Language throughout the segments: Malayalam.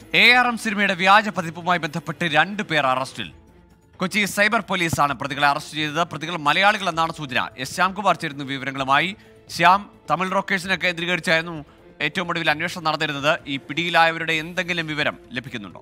എ ആർ എം സിനിമയുടെ വ്യാജ പതിപ്പുമായി ബന്ധപ്പെട്ട് രണ്ട് പേർ അറസ്റ്റിൽ കൊച്ചി സൈബർ പോലീസാണ് പ്രതികളെ അറസ്റ്റ് ചെയ്തത് പ്രതികൾ മലയാളികൾ എന്നാണ് സൂചന എസ് ശ്യാംകുമാർ ചേരുന്നു വിവരങ്ങളുമായി ശ്യാം തമിഴ് റോക്കേഴ്സിനെ കേന്ദ്രീകരിച്ചായിരുന്നു ഏറ്റവും ഒടുവിൽ അന്വേഷണം നടന്നിരുന്നത് ഈ പിടിയിലായവരുടെ എന്തെങ്കിലും വിവരം ലഭിക്കുന്നുണ്ടോ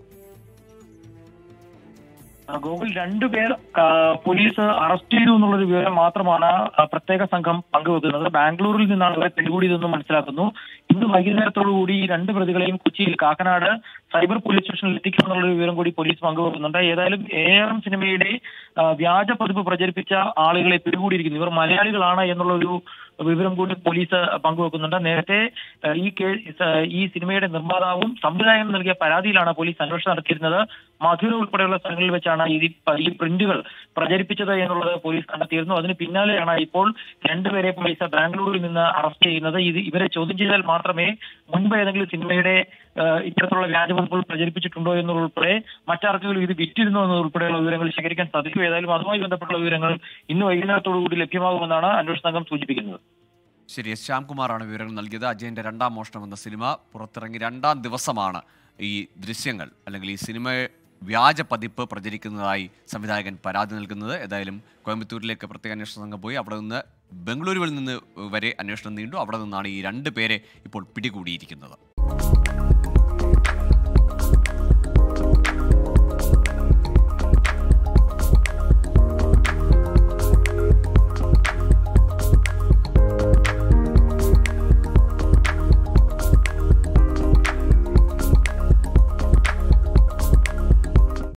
ഗോകുൽ രണ്ടുപേർ ആ, പോലീസ് അറസ്റ്റ് ചെയ്തു എന്നുള്ളൊരു വിവരം മാത്രമാണ് ആ, പ്രത്യേക സംഘം പങ്കുവെക്കുന്നത് ബാംഗ്ലൂരിൽ നിന്നാണ് ഇവരെ പിടികൂടിയതെന്ന് മനസ്സിലാക്കുന്നു ഇന്ന് വൈകുന്നേരത്തോടു കൂടി ഈ രണ്ട് പ്രതികളെയും കൊച്ചിയിൽ കാക്കനാട് സൈബർ പോലീസ് സ്റ്റേഷനിൽ എത്തിക്കുമെന്നുള്ള വിവരം കൂടി പോലീസ് പങ്കുവെക്കുന്നുണ്ട് ഏതായാലും എ ആർ എം സിനിമയുടെ ആ, വ്യാജ പതിപ്പ് പ്രചരിപ്പിച്ച ആളുകളെ പിടികൂടിയിരിക്കുന്നു ഇവർ മലയാളികളാണ് എന്നുള്ളൊരു വിവരം കൂടി പോലീസ് പങ്കുവെക്കുന്നുണ്ട് നേരത്തെ ആ, ഈ കേസ് ആ, ഈ സിനിമയുടെ നിർമ്മാതാവും സംവിധായകനും നൽകിയ പരാതിയിലാണ് പോലീസ് അന്വേഷണം നടത്തിയിരുന്നത് മധുര ഉൾപ്പെടെയുള്ള സ്ഥലങ്ങളിൽ വെച്ചാണ് ഈ ഈ പ്രിന്റുകൾ പ്രചരിപ്പിച്ചത് എന്നുള്ളത് പോലീസ് കണ്ടെത്തിയിരുന്നു അതിന് പിന്നാലെയാണ് ഇപ്പോൾ രണ്ടുപേരെ പോലീസ് ബാംഗ്ലൂരിൽ നിന്ന് അറസ്റ്റ് ചെയ്യുന്നത് ഇത് ഇവരെ ചോദ്യം ചെയ്താൽ മാത്രമേ മുൻപ് ഏതെങ്കിലും സിനിമയുടെ ആ, ഇത്തരത്തിലുള്ള വ്യാജപതിപ്പുകൾ പ്രചരിപ്പിച്ചിട്ടുണ്ടോ എന്നുൾപ്പെടെ മറ്റാർക്കെങ്കിലും ഇത് വിറ്റിരുന്നോ എന്നതുൾപ്പെടെയുള്ള വിവരങ്ങൾ ശേഖരിക്കാൻ സാധിക്കും ഏതായാലും അതുമായി ബന്ധപ്പെട്ടുള്ള വിവരങ്ങൾ ഇന്ന് വൈകുന്നേരത്തോടു കൂടി ലഭ്യമാകുമെന്നാണ് അന്വേഷണ സംഘം സൂചിപ്പിക്കുന്നത് ശരി എസ് ശ്യാംകുമാറാണ് വിവരങ്ങൾ നൽകിയത് അജയന്റെ രണ്ടാം മോഷണം എന്ന സിനിമ പുറത്തിറങ്ങി രണ്ടാം ദിവസമാണ് ഈ ദൃശ്യങ്ങൾ അല്ലെങ്കിൽ ഈ സിനിമ വ്യാജ പതിപ്പ് പ്രചരിക്കുന്നതായി സംവിധായകൻ പരാതി നൽകുന്നത് ഏതായാലും കോയമ്പത്തൂരിലേക്ക് പ്രത്യേക അന്വേഷണ സംഘം പോയി അവിടെ നിന്ന് ബംഗളൂരുവിൽ നിന്ന് വരെ അന്വേഷണം നീണ്ടു അവിടെ നിന്നാണ് ഈ രണ്ട് പേരെ ഇപ്പോൾ പിടികൂടിയിരിക്കുന്നത്